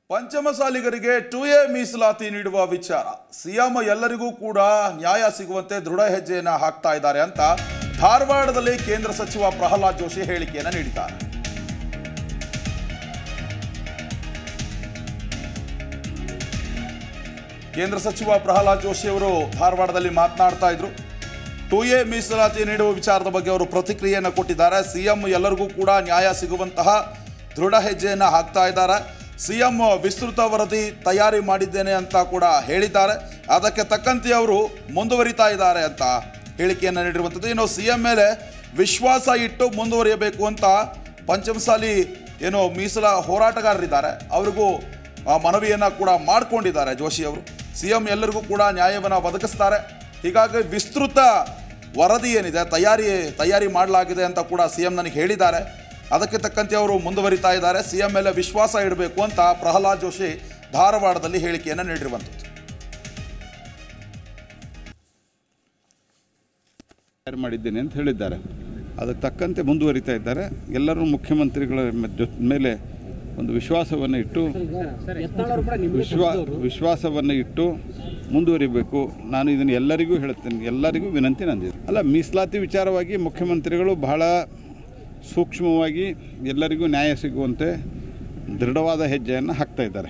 ಪಂಚಮಸಾಲಿಗರಿಗೆ to A ಮೀಸಲಾತಿ ನೀಡುವ ವಿಚಾರ ಸಿಎಂ ಎಲ್ಲರಿಗೂ ಕೂಡ ನ್ಯಾಯ ಸಿಗುವಂತೆ ದೃಢ ಹೆಜ್ಜೆಯನ್ನ ಹಾಕ್ತಾ ಇದ್ದಾರೆ ಅಂತ ಧಾರವಾಡದಲ್ಲಿ ಕೇಂದ್ರ ಸಚಿವ ಪ್ರಹ್ಲಾದ್ ಜೋಶಿ ಹೇಳಿಕೆಯನ್ನ ನೀಡಿದ್ದಾರೆ ಕೇಂದ್ರ ಸಚಿವ ಪ್ರಹ್ಲಾದ್ ಜೋಶಿ ಅವರು ಧಾರವಾಡದಲ್ಲಿ ಮಾತನಾಡ್ತಾ ಇದ್ರು ಟು ಎ ಮೀಸಲಾತಿ ನೀಡುವ ವಿಚಾರದ ಬಗ್ಗೆ ಅವರು ಪ್ರತಿಕ್ರಿಯೆಯನ್ನು ಕೊಟ್ಟಿದ್ದಾರೆ ಸಿಎಂ ಎಲ್ಲರಿಗೂ ಕೂಡ ನ್ಯಾಯ ಸಿಗುವಂತಹ ದೃಢ ಹೆಜ್ಜೆಯನ್ನು ಹಾಕ್ತಾ ಇದ್ದಾರೆ ಸಿಎಂ ವಿಸ್ತೃತ ವರದಿ ತಯಾರಿ ಮಾಡಿದ್ದೇನೆ ಅಂತ ಕೂಡ ಹೇಳಿದ್ದಾರೆ ಅದಕ್ಕೆ ತಕ್ಕಂತೆ ಅವರು ಮುಂದುವರಿತಾ ಇದ್ದಾರೆ ಅಂತ ಹೇಳಿಕೆಯನ್ನು ನೀಡಿರುವಂಥದ್ದು ಇನ್ನು ಸಿಎಂ ಮೇಲೆ ವಿಶ್ವಾಸ ಇಟ್ಟು ಮುಂದುವರಿಯಬೇಕು ಅಂತ ಪಂಚಮಸಾಲಿ ಏನು ಮೀಸಲ ಹೋರಾಟಗಾರರಿದ್ದಾರೆ ಅವರಿಗೂ ಆ ಮನವಿಯನ್ನು ಕೂಡ ಮಾಡಿಕೊಂಡಿದ್ದಾರೆ ಜೋಶಿ ಅವರು ಸಿಎಂ ಎಲ್ಲರಿಗೂ ಕೂಡ ನ್ಯಾಯವನ್ನು ಒದಗಿಸ್ತಾರೆ ಹೀಗಾಗಿ ವಿಸ್ತೃತ ವರದಿ ಏನಿದೆ ತಯಾರಿ ತಯಾರಿ ಮಾಡಲಾಗಿದೆ ಅಂತ ಕೂಡ ಸಿಎಂ ನನಗೆ ಹೇಳಿದ್ದಾರೆ ಅದಕ್ಕೆ ತಕ್ಕಂತೆ ಅವರು ಮುಂದುವರಿತಾ ಇದ್ದಾರೆ ಸಿಎಂ ಮೇಲೆ ವಿಶ್ವಾಸ ಇಡಬೇಕು ಅಂತ ಪ್ರಹ್ಲಾದ್ ಜೋಶಿ ಧಾರವಾಡದಲ್ಲಿ ಹೇಳಿಕೆಯನ್ನು ನೀಡಿರುವಂಥದ್ದು ತಯಾರು ಮಾಡಿದ್ದೇನೆ ಅಂತ ಹೇಳಿದ್ದಾರೆ ಅದಕ್ಕೆ ತಕ್ಕಂತೆ ಮುಂದುವರಿತಾ ಇದ್ದಾರೆ ಎಲ್ಲರೂ ಮುಖ್ಯಮಂತ್ರಿಗಳ ಮ- ಜೊತೆ ಮೇಲೆ ಒಂದು ವಿಶ್ವಾಸವನ್ನು ಇಟ್ಟು ವಿಶ್ವಾ ವಿಶ್ವಾಸವನ್ನು ಇಟ್ಟು ಮುಂದುವರಿಬೇಕು ನಾನು ಇದನ್ನು ಎಲ್ಲರಿಗೂ ಹೇಳ್ತೇನೆ ಎಲ್ಲರಿಗೂ ವಿನಂತಿ ನಂದಿದೆ ಅಲ್ಲ ಮೀಸಲಾತಿ ವಿಚಾರವಾಗಿ ಮುಖ್ಯಮಂತ್ರಿಗಳು ಬಹಳ ಸೂಕ್ಷ್ಮವಾಗಿ ಎಲ್ಲರಿಗೂ ನ್ಯಾಯ ಸಿಗುವಂತೆ ದೃಢವಾದ ಹೆಜ್ಜೆಯನ್ನು ಹಾಕ್ತಾ ಇದ್ದಾರೆ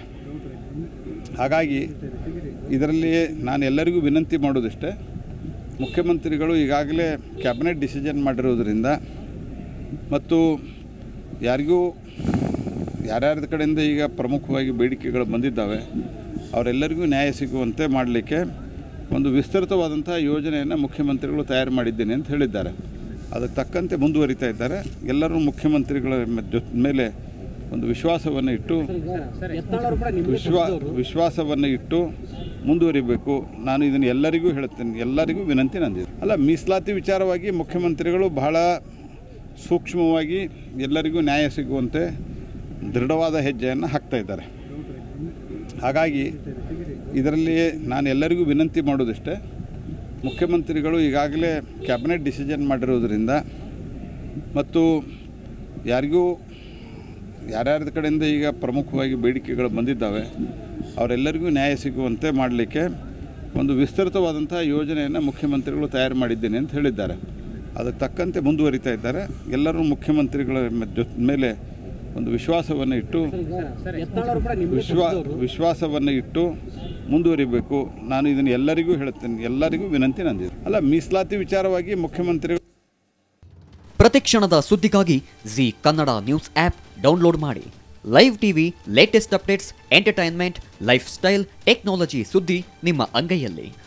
ಹಾಗಾಗಿ ಇದರಲ್ಲಿ ನಾನು ಎಲ್ಲರಿಗೂ ವಿನಂತಿ ಮಾಡೋದಿಷ್ಟೇ ಮುಖ್ಯಮಂತ್ರಿಗಳು ಈಗಾಗಲೇ ಕ್ಯಾಬಿನೆಟ್ ಡಿಸಿಷನ್ ಮಾಡಿರೋದ್ರಿಂದ ಮತ್ತು ಯಾರಿಗೂ ಯಾರ್ಯಾರದ ಕಡೆಯಿಂದ ಈಗ ಪ್ರಮುಖವಾಗಿ ಬೇಡಿಕೆಗಳು ಬಂದಿದ್ದಾವೆ ಅವರೆಲ್ಲರಿಗೂ ನ್ಯಾಯ ಸಿಗುವಂತೆ ಮಾಡಲಿಕ್ಕೆ ಒಂದು ವಿಸ್ತೃತವಾದಂಥ ಯೋಜನೆಯನ್ನು ಮುಖ್ಯಮಂತ್ರಿಗಳು ತಯಾರು ಮಾಡಿದ್ದೇನೆ ಅಂತ ಹೇಳಿದ್ದಾರೆ ಅದಕ್ಕೆ ತಕ್ಕಂತೆ ಮುಂದುವರಿತಾ ಇದ್ದಾರೆ ಎಲ್ಲರೂ ಮುಖ್ಯಮಂತ್ರಿಗಳ ಮ- ಜೊತೆ ಮೇಲೆ ಒಂದು ವಿಶ್ವಾಸವನ್ನು ಇಟ್ಟು ವಿಶ್ವಾ ವಿಶ್ವಾಸವನ್ನು ಇಟ್ಟು ಮುಂದುವರಿಬೇಕು ನಾನು ಇದನ್ನು ಎಲ್ಲರಿಗೂ ಹೇಳ್ತೇನೆ ಎಲ್ಲರಿಗೂ ವಿನಂತಿ ನಂದಿದೆ ಅಲ್ಲ ಮೀಸಲಾತಿ ವಿಚಾರವಾಗಿ ಮುಖ್ಯಮಂತ್ರಿಗಳು ಬಹಳ ಸೂಕ್ಷ್ಮವಾಗಿ ಎಲ್ಲರಿಗೂ ನ್ಯಾಯ ಸಿಗುವಂತೆ ದೃಢವಾದ ಹೆಜ್ಜೆಯನ್ನು ಹಾಕ್ತಾ ಇದ್ದಾರೆ ಹಾಗಾಗಿ ಇದರಲ್ಲಿ ನಾನು ಎಲ್ಲರಿಗೂ ವಿನಂತಿ ಮಾಡೋದಿಷ್ಟೇ ಮುಖ್ಯಮಂತ್ರಿಗಳು ಈಗಾಗಲೇ ಕ್ಯಾಬಿನೆಟ್ ಡಿಸಿಷನ್ ಮಾಡಿರೋದ್ರಿಂದ ಮತ್ತು ಯಾರಿಗೂ ಯಾರ್ಯಾರದ ಕಡೆಯಿಂದ ಈಗ ಪ್ರಮುಖವಾಗಿ ಬೇಡಿಕೆಗಳು ಬಂದಿದ್ದಾವೆ ಅವರೆಲ್ಲರಿಗೂ ನ್ಯಾಯ ಸಿಗುವಂತೆ ಮಾಡಲಿಕ್ಕೆ ಒಂದು ವಿಸ್ತೃತವಾದಂಥ ಯೋಜನೆಯನ್ನು ಮುಖ್ಯಮಂತ್ರಿಗಳು ತಯಾರು ಮಾಡಿದ್ದೇನೆ ಅಂತ ಹೇಳಿದ್ದಾರೆ ಅದಕ್ಕೆ ತಕ್ಕಂತೆ ಮುಂದುವರಿತಾ ಇದ್ದಾರೆ ಎಲ್ಲರೂ ಮುಖ್ಯಮಂತ್ರಿಗಳ ಮ- ಜೊತೆ ಮೇಲೆ ಒಂದು ವಿಶ್ವಾಸವನ್ನು ಇಟ್ಟು ವಿಶ್ವಾ ವಿಶ್ವಾಸವನ್ನು ಇಟ್ಟು ಮುಂದುವರಿಬೇಕು ನಾನು ಇದನ್ನು ಎಲ್ಲರಿಗೂ ಹೇಳ್ತೇನೆ ಎಲ್ಲರಿಗೂ ವಿನಂತಿ ನಂದಿದೆ ಅಲ್ಲ ಮೀಸಲಾತಿ ವಿಚಾರವಾಗಿ ಮುಖ್ಯಮಂತ್ರಿಗಳು ಪ್ರತಿಕ್ಷಣದ ಸುದ್ದಿಗಾಗಿ Zee Kannada news app download ಮಾಡಿ live TV latest updates entertainment lifestyle technology ಸುದ್ದಿ ನಿಮ್ಮ ಅಂಗೈಯಲ್ಲಿ